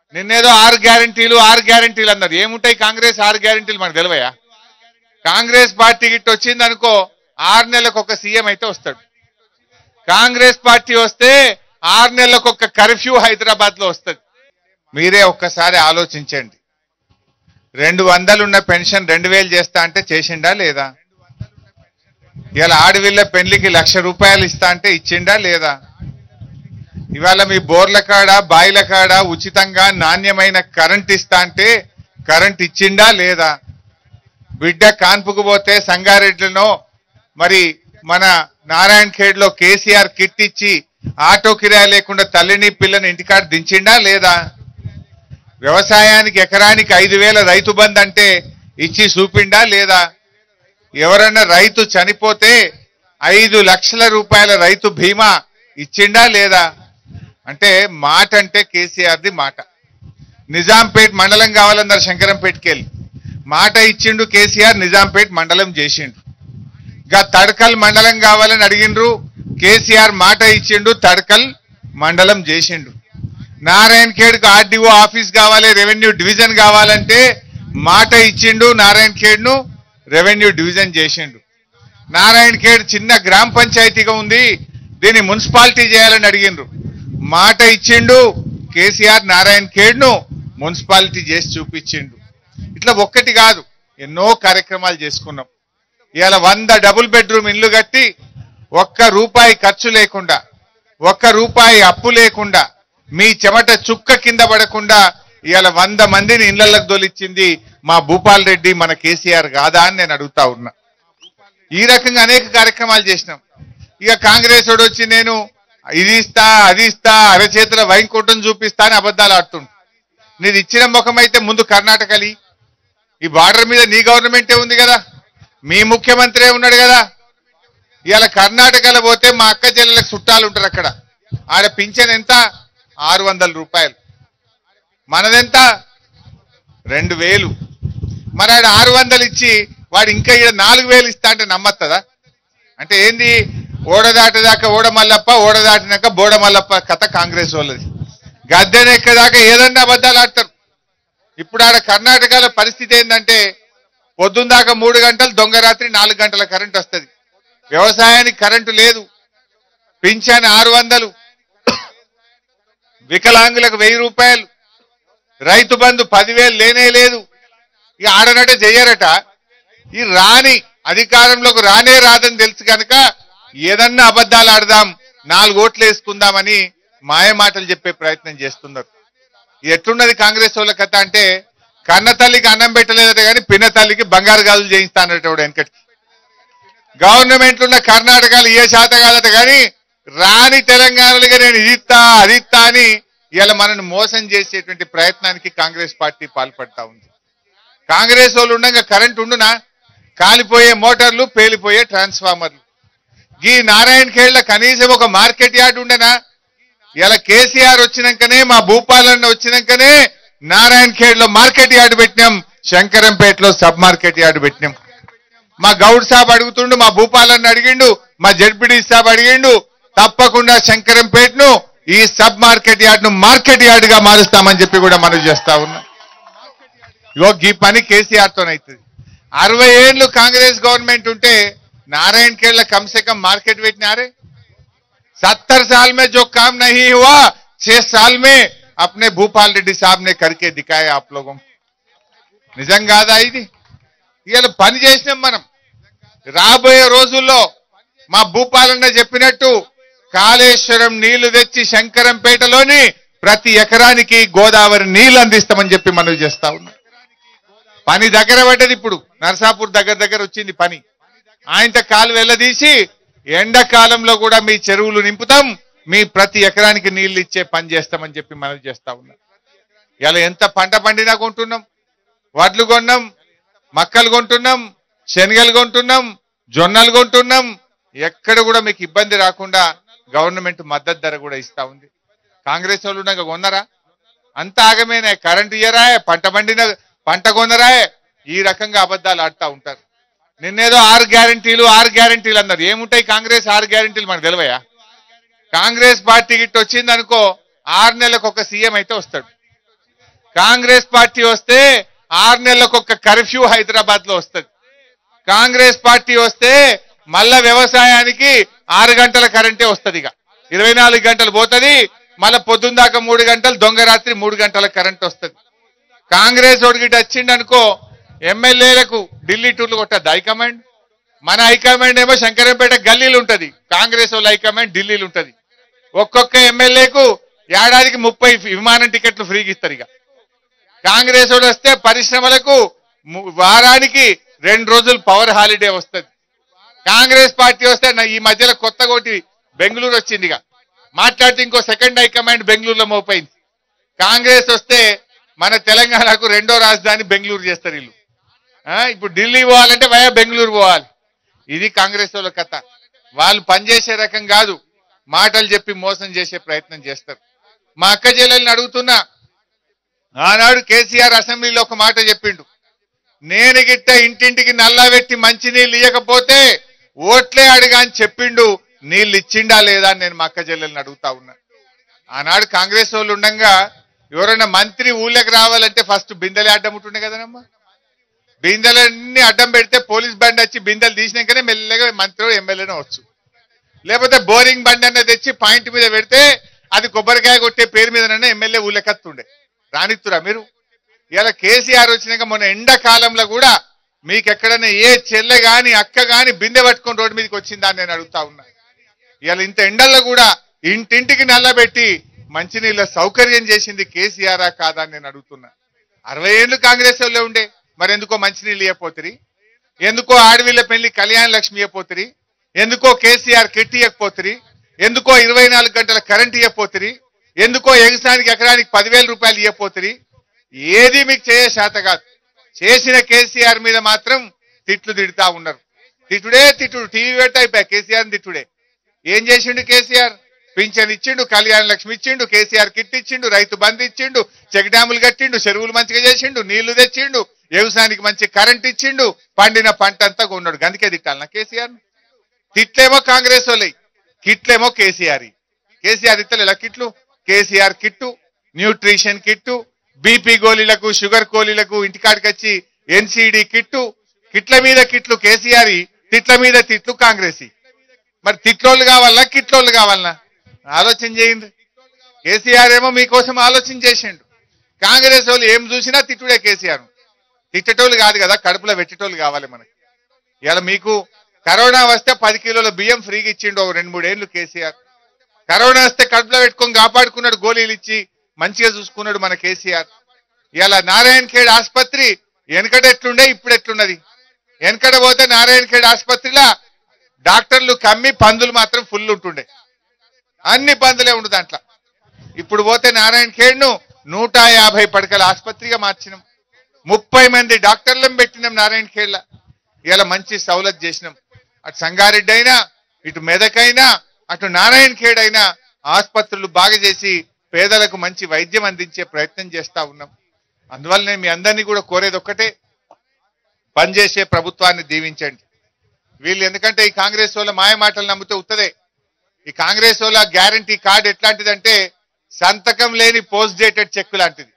నిన్నేదో ఆరు గ్యారంటీలు ఆరు గ్యారంటీలు అన్నారు ఏముంటాయి కాంగ్రెస్ ఆరు గ్యారంటీలు మనకు తెలివయా కాంగ్రెస్ పార్టీ గిట్ట వచ్చింది అనుకో ఆరు నెలలకు ఒక సీఎం అయితే వస్తాడు కాంగ్రెస్ పార్టీ వస్తే ఆరు నెలలకు ఒక కర్ఫ్యూ హైదరాబాద్ లో వస్తుంది మీరే ఒక్కసారి ఆలోచించండి రెండు వందలున్న పెన్షన్ రెండు వేలు చేస్తా అంటే చేసిండా లేదా ఇలా ఆడవిళ్ళ పెళ్లికి లక్ష రూపాయలు ఇస్తా అంటే ఇచ్చిండా లేదా ఇవాళ మీ బోర్ల కాడ బాయిల కాడ ఉచితంగా నాణ్యమైన కరెంట్ ఇస్తా అంటే కరెంట్ ఇచ్చిండా లేదా బిడ్డ కాన్పుకు పోతే సంగారెడ్డిలో మరి మన నారాయణ ఖేడ్ లో కేసీఆర్ కిట్ ఇచ్చి ఆటో కిరాయి లేకుండా తల్లిని పిల్లని ఇంటికాడ దించిండా లేదా వ్యవసాయానికి ఎకరానికి ఐదు వేల రైతు బంద్ అంటే ఇచ్చి చూపిండా లేదా ఎవరన్నా రైతు చనిపోతే ఐదు లక్షల రూపాయల రైతు బీమా ఇచ్చిండా లేదా అంటే మాట అంటే కేసీఆర్ది మాట నిజాంపేట్ మండలం కావాలన్నారు శంకరంపేటకి వెళ్ళి మాట ఇచ్చిండు కేసీఆర్ నిజాంపేట్ మండలం చేసిండు గా తడకల్ మండలం కావాలని అడిగిండ్రు కేసీఆర్ మాట ఇచ్చిండు తడకల్ మండలం చేసిండు నారాయణ ఖేడ్కు ఆర్డీఓ ఆఫీస్ కావాలి రెవెన్యూ డివిజన్ కావాలంటే మాట ఇచ్చిండు నారాయణ ఖేడ్ను రెవెన్యూ డివిజన్ చేసిండు నారాయణ ఖేడ్ చిన్న గ్రామ పంచాయతీగా ఉంది దీన్ని మున్సిపాలిటీ చేయాలని అడిగిండ్రు మాట ఇచ్చిండు కేసీఆర్ నారాయణ ఖేడ్ను మున్సిపాలిటీ చేసి చూపించిండు ఇట్లా ఒక్కటి కాదు ఎన్నో కార్యక్రమాలు చేసుకున్నాం ఇవాళ వంద డబుల్ బెడ్రూమ్ ఇల్లు కట్టి ఒక్క రూపాయి ఖర్చు లేకుండా ఒక్క రూపాయి అప్పు లేకుండా మీ చెమట చుక్క కింద పడకుండా ఇవాళ వంద మందిని ఇళ్లకు దొలిచ్చింది మా భూపాల్ రెడ్డి మన కేసీఆర్ కాదా అని నేను అడుగుతా ఉన్నా ఈ రకంగా అనేక కార్యక్రమాలు చేసినాం ఇక కాంగ్రెస్ వాడు వచ్చి నేను ఇది ఇస్తా అది ఇస్తా అరచేతుల వైంకోటం చూపిస్తా అని అబద్ధాలు ఆడుతుండు నీది ఇచ్చిన ముఖం అయితే ముందు కర్ణాటకలి ఈ బార్డర్ మీద నీ గవర్నమెంటే ఉంది కదా మీ ముఖ్యమంత్రి ఉన్నాడు కదా ఇవాళ కర్ణాటకలో పోతే మా అక్క చెల్లెలకు చుట్టాలు ఉంటారు అక్కడ ఆడ పింఛన్ ఎంత ఆరు వందల రూపాయలు మనదెంత రెండు వేలు మరి ఆడ ఆరు వందలు ఇచ్చి వాడు ఇంకా ఈడ నాలుగు వేలు ఇస్తా అంటే నమ్మత్తదా అంటే ఏంది ఓడదాటదాకా ఓడ మల్లప్ప ఓడదాటినాక బోడ మల్లప్ప కథ కాంగ్రెస్ వాళ్ళది గద్దెనెక్కదాకా ఏదన్నా అబద్ధాలు ఆడతారు ఇప్పుడు ఆడ కర్ణాటకలో పరిస్థితి ఏంటంటే పొద్దున్న దాకా మూడు గంటలు దొంగ రాత్రి నాలుగు గంటల కరెంట్ వస్తుంది వ్యవసాయానికి కరెంటు లేదు పింఛన్ ఆరు వందలు వికలాంగులకు వెయ్యి రూపాయలు రైతు బంధు పదివేలు లేనే లేదు ఇక ఆడనట చెయ్యరట ఈ రాని అధికారంలోకి రానే రాదని తెలుసు కనుక ఏదన్నా అబద్ధాలు ఆడదాం నాలుగు ఓట్లు వేసుకుందామని మాయ మాటలు చెప్పే ప్రయత్నం చేస్తున్నారు ఎట్లున్నది కాంగ్రెస్ వాళ్ళ కథ అంటే కన్న తల్లికి అన్నం పెట్టలేదట కానీ పిన్న తల్లికి బంగారు గాజులు చేయిస్తానట వెనకటి గవర్నమెంట్ ఉన్న కర్ణాటకలో ఏ శాత కాదట కానీ రాని తెలంగాణలుగా నేను ఇది ఇస్తా అది ఇస్తా అని ఇలా మనల్ని మోసం చేసేటువంటి ప్రయత్నానికి కాంగ్రెస్ పార్టీ పాల్పడతా ఉంది కాంగ్రెస్ వాళ్ళు ఉండగా కరెంట్ ఉండునా కాలిపోయే మోటార్లు పేలిపోయే ట్రాన్స్ఫార్మర్లు ఈ నారాయణ ఖేళ్ల కనీసం ఒక మార్కెట్ యార్డ్ ఉండనా ఇలా కేసీఆర్ వచ్చినాకనే మా భూపాలన్న వచ్చినాకనే నారాయణ ఖేడ్ లో మార్కెట్ యార్డ్ పెట్టినాం శంకరంపేటలో సబ్ మార్కెట్ యార్డ్ పెట్టినాం మా గౌడ్ సాబ్ అడుగుతుండు మా భూపాలన్న అడిగిండు మా జడ్పిడి సాబ్ అడిగిండు తప్పకుండా శంకరంపేటను ఈ సబ్ మార్కెట్ యార్డ్ ను మార్కెట్ యార్డ్ గా మారుస్తామని చెప్పి కూడా మనం చేస్తా ఉన్నాం ఇగో ఈ పని కేసీఆర్ తోనైతుంది అరవై ఏళ్ళు కాంగ్రెస్ గవర్నమెంట్ ఉంటే नारायण खेड़ कम से कम मार्केट वेट आ रहे सत्तर साल में जो काम नहीं हुआ छह साल में अपने भूपाल रेड्डी साहब ने करके दिखाया आप लोगों को నిజం కాదా ఇది ఇవాళ పని చేసినాం మనం రాబోయే రోజుల్లో మా భూపాలన్న చెప్పినట్టు కాళేశ్వరం నీళ్లు తెచ్చి శంకరంపేటలోని ప్రతి ఎకరానికి గోదావరి నీళ్లు అందిస్తామని చెప్పి మనం చేస్తా ఉన్నాం పని దగ్గర పడ్డది ఇప్పుడు నరసాపూర్ దగ్గర దగ్గర వచ్చింది పని ఆయనతో కాలు వెళ్ళదీసి ఎండాకాలంలో కూడా మీ చెరువులు నింపుతాం మీ ప్రతి ఎకరానికి నీళ్లు ఇచ్చే పని చేస్తామని చెప్పి మనం చేస్తా ఉన్నాం ఇలా ఎంత పంట పండినా కొంటున్నాం వడ్లు కొన్నాం మక్కలు కొంటున్నాం శనగలు కొంటున్నాం జొన్నలు కొంటున్నాం ఎక్కడ కూడా మీకు ఇబ్బంది రాకుండా గవర్నమెంట్ మద్దతు ధర కూడా ఇస్తా ఉంది కాంగ్రెస్ వాళ్ళు ఉన్నాక కొన్నారా అంత ఆగమేనా కరెంట్ ఇయ్యరా పంట పండిన పంట కొనరా ఈ రకంగా అబద్ధాలు ఆడుతూ ఉంటారు నిన్నేదో ఆరు గ్యారంటీలు ఆరు గ్యారంటీలు అన్నారు ఏముంటాయి కాంగ్రెస్ ఆరు గ్యారంటీలు మనకు తెలివయా కాంగ్రెస్ పార్టీ గిట్ట వచ్చింది అనుకో ఆరు నెలలకు ఒక సీఎం అయితే వస్తాడు కాంగ్రెస్ పార్టీ వస్తే ఆరు నెలలకు ఒక కర్ఫ్యూ హైదరాబాద్ లో వస్తుంది కాంగ్రెస్ పార్టీ వస్తే మళ్ళా వ్యవసాయానికి ఆరు గంటల కరెంటే వస్తుంది ఇక ఇరవై నాలుగు గంటలు పోతుంది మళ్ళా పొద్దున్న దాకా మూడు గంటలు దొంగ రాత్రి మూడు గంటల కరెంట్ వస్తుంది కాంగ్రెస్ ఒడిగిట వచ్చిండు అనుకో ఎమ్మెల్యేలకు ఢిల్లీ టూర్లు కొట్టద్దు హైకమాండ్ మన హైకమాండ్ ఏమో శంకరంపేట గల్లీలు ఉంటది కాంగ్రెస్ వాళ్ళ హైకమాండ్ ఢిల్లీలు ఉంటది ఒక్కొక్క ఎమ్మెల్యేకు ఏడాదికి ముప్పై విమానం టికెట్లు ఫ్రీగా ఇస్తారు ఇక కాంగ్రెస్ వాడు వస్తే పరిశ్రమలకు ము- వారానికి రెండు రోజులు పవర్ హాలిడే వస్తుంది కాంగ్రెస్ పార్టీ వస్తే నా- ఈ మధ్యలో కొత్త కోటి బెంగళూరు వచ్చింది ఇక మాట్లాడితే ఇంకో సెకండ్ హైకమాండ్ బెంగళూరులో మోపైంది కాంగ్రెస్ వస్తే మన తెలంగాణకు రెండో రాజధాని బెంగళూరు చేస్తారు వీళ్ళు ఆ, ఇప్పుడు ఢిల్లీ పోవాలంటే వయా బెంగళూరు పోవాలి ఇది కాంగ్రెస్ వాళ్ళ కథ వాళ్ళు పనిచేసే రకం కాదు మాటలు చెప్పి మోసం చేసే ప్రయత్నం చేస్తారు మా అక్క చెల్లెల్ని అడుగుతున్నా ఆనాడు కేసీఆర్ అసెంబ్లీలో ఒక మాట చెప్పిండు నేను గిట్ట ఇంటింటికి నల్లా పెట్టి మంచినీళ్ళు ఇయ్యకపోతే ఓట్లే అడిగా అని చెప్పిండు నీళ్ళు ఇచ్చిండా లేదా అని నేను మా అక్క చెల్లెల్ని అడుగుతా ఉన్నా ఆనాడు కాంగ్రెస్ వాళ్ళు ఉండగా ఎవరైనా మంత్రి ఊళ్ళకి రావాలంటే ఫస్ట్ బిందెలే అడ్డం ఉంటుండే కదనమ్మా బిందెలన్నీ అడ్డం పెడితే పోలీస్ బండి వచ్చి బిందెలు తీసినాకనే మెల్లగా మంత్రి ఎమ్మెల్యేనే వచ్చు లేకపోతే బోరింగ్ బండి అన్న తెచ్చి పాయింట్ మీద పెడితే అది కొబ్బరికాయ కొట్టే పేరు మీదనన్నా ఎమ్మెల్యే ఊళ్ళకత్తుండే రానిత్తురా మీరు ఇలా కేసీఆర్ వచ్చినాక మొన్న ఎండాకాలంలో కూడా మీకు ఎక్కడైనా ఏ చెల్లె గాని అక్క గాని బిందె పట్టుకొని రోడ్డు మీదకి వచ్చిందా అని నేను అడుగుతా ఉన్నా ఇవాళ ఇంత ఎండల్లో కూడా ఇంటింటికి నల్లబెట్టి మంచినీళ్ళ సౌకర్యం చేసింది కేసీఆర్ కాదా అని నేను అడుగుతున్నా అరవై ఏళ్ళు కాంగ్రెస్ వాళ్ళే ఉండే మరి ఎందుకో మంచినీళ్ళు ఇవ్వపోతురి ఎందుకో ఆడవిళ్ళ పెళ్లి కళ్యాణ లక్ష్మి ఇవ్వపోతురి ఎందుకో కేసీఆర్ కిట్ ఇవ్వకపోతురి ఎందుకో ఇరవై నాలుగు గంటల కరెంట్ ఇవ్వపోతురి ఎందుకో ఎగసానికి ఎకరానికి పదివేల రూపాయలు ఇవ్వపోతురి ఏది మీకు చేయ శాత కాదు చేసిన కేసీఆర్ మీద మాత్రం తిట్లు తిడుతా ఉన్నారు తిట్టుడే తిట్టుడు టీవీ పెట్టి అయిపోయా కేసీఆర్ తిట్టుడే ఏం చేసిండు కేసీఆర్ పింఛన్ ఇచ్చిండు కళ్యాణ లక్ష్మి ఇచ్చిండు కేసీఆర్ కిట్ ఇచ్చిండు రైతు బంధు ఇచ్చిండు చెక్ డ్యాములు కట్టిండు చెరువులు మంచిగా చేసిండు నీళ్లు తెచ్చిండు వ్యవసాయానికి మంచి కరెంట్ ఇచ్చిండు పండిన పంట అంతా కొన్నాడు గందుకే తిట్టాలనా కేసీఆర్ తిట్లేమో కాంగ్రెస్ వాళ్ళే కిట్లేమో కేసీఆర్ కేసీఆర్ ఇత్తలేలా కిట్లు KCR kit nutrition kit BP గోళీలకు షుగర్ గోళీలకు ఇంటికాడికి వచ్చి ఎన్సీడీ కిట్టు కిట్ల మీద కిట్లు కేసీఆర్ తిట్ల మీద తిట్లు కాంగ్రెస్ మరి తిట్లోళ్ళు కావాలనా కిట్లోళ్ళు కావాలనా ఆలోచన చేయండి కేసీఆర్ ఏమో మీకోసం ఆలోచన చేసిండు కాంగ్రెస్ వాళ్ళు ఏం చూసినా తిట్టుడే కేసీఆర్ తిట్టేటోళ్ళు కాదు కదా కడుపులో పెట్టేటోళ్ళు కావాలి మనకి ఇలా మీకు కరోనా వస్తే పది కిలోల బియ్యం ఫ్రీగా ఇచ్చిండు ఓ రెండు మూడేళ్లు కేసీఆర్ కరోనా వస్తే కడుపులో పెట్టుకొని కాపాడుకున్నాడు గోళీలు ఇచ్చి మంచిగా చూసుకున్నాడు మన కేసీఆర్ ఇలా నారాయణ ఖేడ్ ఆసుపత్రి వెనకట ఎట్లుండే ఇప్పుడు ఎట్లున్నది వెనకట పోతే నారాయణ ఖేడ్ ఆసుపత్రిలో డాక్టర్లు కమ్మి పందులు మాత్రం ఫుల్ ఉంటుండే అన్ని పందులే ఉండు దాంట్లో ఇప్పుడు పోతే నారాయణ ఖేడ్ ను నూట యాభై పడకల ఆసుపత్రిగా మార్చినాం ముప్పై మంది డాక్టర్లను పెట్టినాం నారాయణ ఖేడ్ల ఇలా మంచి సౌలత్ చేసినాం అటు సంగారెడ్డి అయినా ఇటు మెదకైనా అటు నారాయణ ఖేడ్ అయినా ఆసుపత్రులు బాగా చేసి పేదలకు మంచి వైద్యం అందించే ప్రయత్నం చేస్తా ఉన్నాం అందువల్ల నేను మీ అందరినీ కూడా కోరేది ఒక్కటే పనిచేసే ప్రభుత్వాన్ని దీవించండి వీళ్ళు ఎందుకంటే ఈ కాంగ్రెస్ వాళ్ళ మాయ మాటలు నమ్మితే ఉత్తదే ఈ కాంగ్రెస్ వాళ్ళ గ్యారంటీ కార్డు ఎట్లాంటిదంటే సంతకం లేని పోస్ట్ డేటెడ్ చెక్ లాంటిది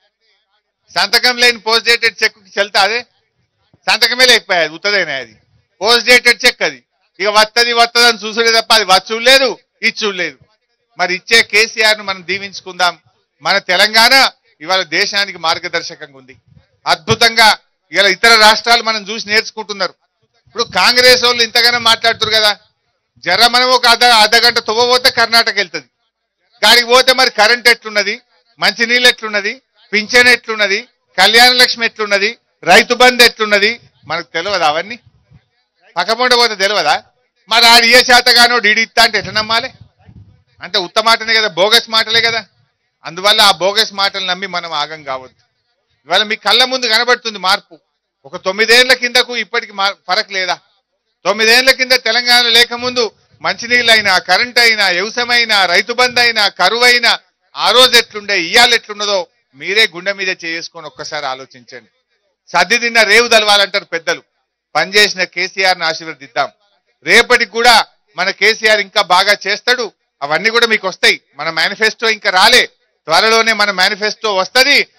సంతకం లేని పోస్ట్ డేటెడ్ చెక్ చెల్తా అదే సంతకమే లేకపోయాది ఉత్తదేనా అది పోస్ట్ డేటెడ్ చెక్ అది ఇక వత్తది వత్తది అని చూసుడే తప్ప అది వచ్చు లేదు ఇచ్చు లేదు మరి ఇచ్చే కేసీఆర్ ను మనం దీవించుకుందాం మన తెలంగాణ ఇవాళ దేశానికి మార్గదర్శకంగా ఉంది అద్భుతంగా ఇలా ఇతర రాష్ట్రాలు మనం చూసి నేర్చుకుంటున్నారు ఇప్పుడు కాంగ్రెస్ వాళ్ళు ఇంతగానో మాట్లాడుతారు కదా జర మనం ఒక అర్ధ అర్ధ గంట తువ్వబోతే కర్ణాటక వెళ్తుంది దానికి పోతే మరి కరెంట్ ఎట్లున్నది మంచినీళ్ళు ఎట్లున్నది పింఛన్ ఎట్లున్నది కళ్యాణ లక్ష్మి ఎట్లున్నది రైతు బంధు ఎట్లున్నది మనకు తెలియదు అవన్నీ పక్కపొండ పోతే తెలియదా మరి ఆడు ఏ చేతగానో డీడీ ఇస్తా అంటే ఎట్లా నమ్మాలి అంటే ఉత్త మాటనే కదా బోగస్ మాటలే కదా అందువల్ల ఆ బోగస్ మాటలు నమ్మి మనం ఆగం కావద్దు ఇవాళ మీ కళ్ళ ముందు కనబడుతుంది మార్పు ఒక తొమ్మిదేళ్ల కిందకు ఇప్పటికి మా- ఫరక్ లేదా తొమ్మిదేళ్ల కింద తెలంగాణ లేకముందు మంచినీళ్ళు అయినా కరెంట్ అయినా వ్యవసాయమైనా రైతు బంధు అయినా కరువు అయినా ఆ రోజు ఎట్లుండే ఇయ్యాలు ఎట్లున్నదో మీరే గుండె మీద చేసుకొని ఒక్కసారి ఆలోచించండి సర్ది తిన్న రేవు తలవాలంటారు పెద్దలు పనిచేసిన కేసీఆర్ ని ఆశీర్వదిద్దాం రేపటికి కూడా మన కేసీఆర్ ఇంకా బాగా చేస్తాడు అవన్నీ కూడా మీకు వస్తాయి మన మేనిఫెస్టో ఇంకా రాలే త్వరలోనే మన మేనిఫెస్టో వస్తది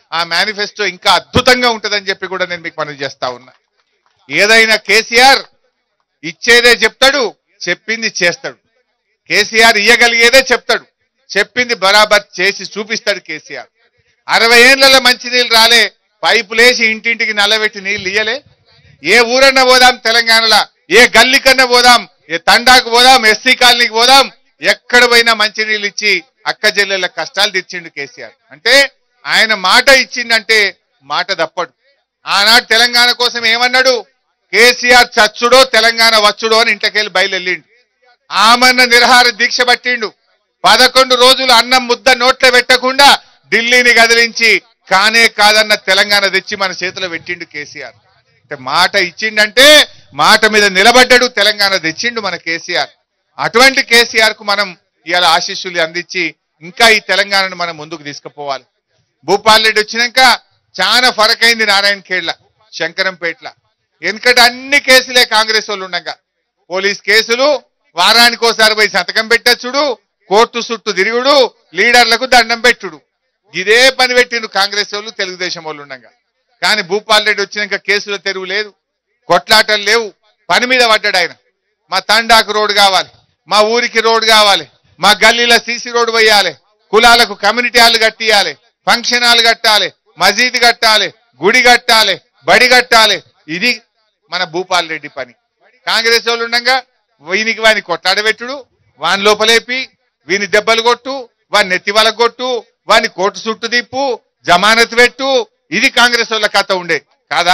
ఆ మేనిఫెస్టో ఇంకా అద్భుతంగా ఉంటుందని చెప్పి కూడా నేను మీకు మనవి చేస్తా ఉన్నా ఏదైనా కేసీఆర్ ఇచ్చేదే చెప్తాడు చెప్పింది చేస్తాడు కేసీఆర్ ఇయ్యగలిగేదే చెప్తాడు చెప్పింది బరాబర్ చేసి చూపిస్తాడు కేసీఆర్ అరవై ఏళ్లలో మంచినీళ్ళు రాలే పైపులేసి ఇంటింటికి నల్లబెట్టి నీళ్లు ఇయ్యలే ఏ ఊరన్నా పోదాం తెలంగాణలో ఏ గల్లి కన్నా పోదాం ఏ తండాకు పోదాం ఎస్సీ కాలనీకి పోదాం ఎక్కడ పోయినా మంచినీళ్ళు ఇచ్చి అక్క చెల్లెళ్ళ కష్టాలు తెచ్చిండు కేసీఆర్ అంటే ఆయన మాట ఇచ్చిండంటే మాట తప్పడు ఆనాడు తెలంగాణ కోసం ఏమన్నాడు కేసీఆర్ చచ్చుడో తెలంగాణ వచ్చుడో అని ఇంట్లోకెళ్ళి బయలుదేరిండు ఆమన్న నిరహార దీక్ష పట్టిండు పదకొండు రోజులు అన్నం ముద్ద నోట్లో పెట్టకుండా ఢిల్లీని కదిలించి కానే కాదన్న తెలంగాణ తెచ్చి మన చేతిలో పెట్టిండు కేసీఆర్ అంటే మాట ఇచ్చిండంటే మాట మీద నిలబడ్డాడు తెలంగాణ తెచ్చిండు మన కేసీఆర్ అటువంటి కేసీఆర్ కు మనం ఇవాళ ఆశీస్సులు అందించి ఇంకా ఈ తెలంగాణను మనం ముందుకు తీసుకుపోవాలి భూపాల్ రెడ్డి వచ్చినాక చాలా ఫరక్ అయింది నారాయణ ఖేడ్ల శంకరంపేట్ల ఎందుకంటే అన్ని కేసులే కాంగ్రెస్ వాళ్ళు ఉండగా పోలీస్ కేసులు వారానికి ఒకసారి పోయి సంతకం పెట్టచ్చుడు కోర్టు చుట్టూ తిరుగుడు లీడర్లకు దండం పెట్టుడు ఇదే పని పెట్టిండు కాంగ్రెస్ వాళ్ళు తెలుగుదేశం వాళ్ళు ఉండగా కానీ భూపాల్ రెడ్డి వచ్చినాక కేసుల తెరువు లేదు కొట్లాటలు లేవు పని మీద పడ్డాడు ఆయన మా తండాకు రోడ్డు కావాలి మా ఊరికి రోడ్డు కావాలి మా గల్లీలో సీసీ రోడ్డు వేయాలి కులాలకు కమ్యూనిటీ హాల్ కట్టియాలి ఫంక్షన్ హాల్ కట్టాలి మసీద్ కట్టాలి గుడి కట్టాలి బడి కట్టాలి ఇది మన భూపాల్ రెడ్డి పని కాంగ్రెస్ వాళ్ళు ఉండగా వీనికి వాని కొట్లాడబెట్టుడు వాని లోపలేపి వీని దెబ్బలు కొట్టు వాని నెత్తి వలకు కొట్టు వాని కోర్టు చుట్టు తిప్పు జమానత్ పెట్టు ఇది కాంగ్రెస్ వాళ్ళ కథ ఉండే కాదా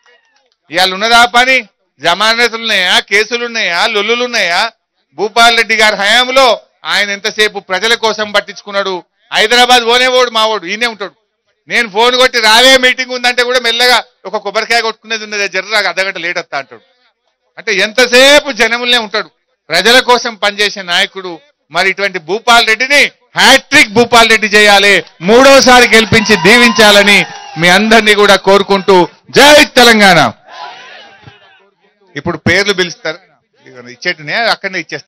ఇవాళ ఉన్నదా ఆ పని జమానతులు ఉన్నాయా కేసులు ఉన్నాయా లొల్లులు ఉన్నాయా భూపాల్ రెడ్డి గారి హయాంలో ఆయన ఎంతసేపు ప్రజల కోసం పట్టించుకున్నాడు హైదరాబాద్ పోనేవాడు మావాడు ఈయనే ఉంటాడు నేను ఫోన్ కొట్టి రావే మీటింగ్ ఉందంటే కూడా మెల్లగా ఒక కొబ్బరికాయ కొట్టుకునేది ఉన్నది జర్రా అర్ధగంట లేట్ వస్తా అంటాడు అంటే ఎంతసేపు జనములనే ఉంటాడు ప్రజల కోసం పనిచేసే నాయకుడు మరి ఇటువంటి భూపాల్ రెడ్డిని హ్యాట్రిక్ భూపాల్ రెడ్డి చేయాలి మూడోసారి గెలిపించి దీవించాలని మీ అందరినీ కూడా కోరుకుంటూ జై తెలంగాణ ఇప్పుడు పేర్లు పిలుస్తారు ఇచ్చేట్టునే అక్కడనే ఇచ్చేస్తారు